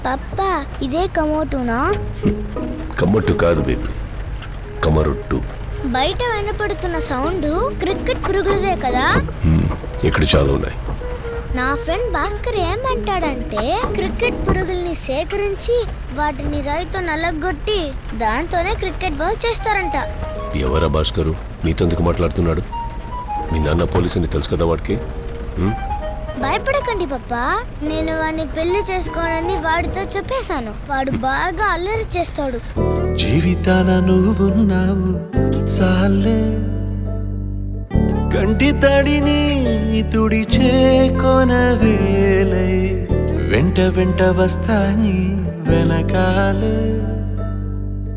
పప్పా ఇదే కమోటునా కమ్మట్టు కాదు బేబీ కమరొట్టు బయట వినపడుతున్న సౌండ్ క్రికెట్ పురుగులదే కదా హ్మ్, ఇక్కడ చాలా ఉన్నాయి నా ఫ్రెండ్ భాస్కర్ ఏమంటాడంటే క్రికెట్ పురుగుల్ని సేకరించి వాటిని రైతు నలగొట్టి దాంతోనే క్రికెట్ బాల్ చేస్తారంట ఎవరా భాస్కరు నీతో ఎందుకు మాట్లాడుతున్నాడు మీ నాన్న పోలీసుని తెలుసు కదా వాడికి హ్మ్? భయపడకండి పప్ప నేను వాడిని పెళ్లి చేసుకోనని వాడితో చెప్పేశాను వాడు బాగా అల్లరి చేస్తాడు జీవితాన నువ్వున్నావు చాలే కంటి తడిని తుడిచే కొనవేలై వెంట వెంట వస్తాని వెనకాలే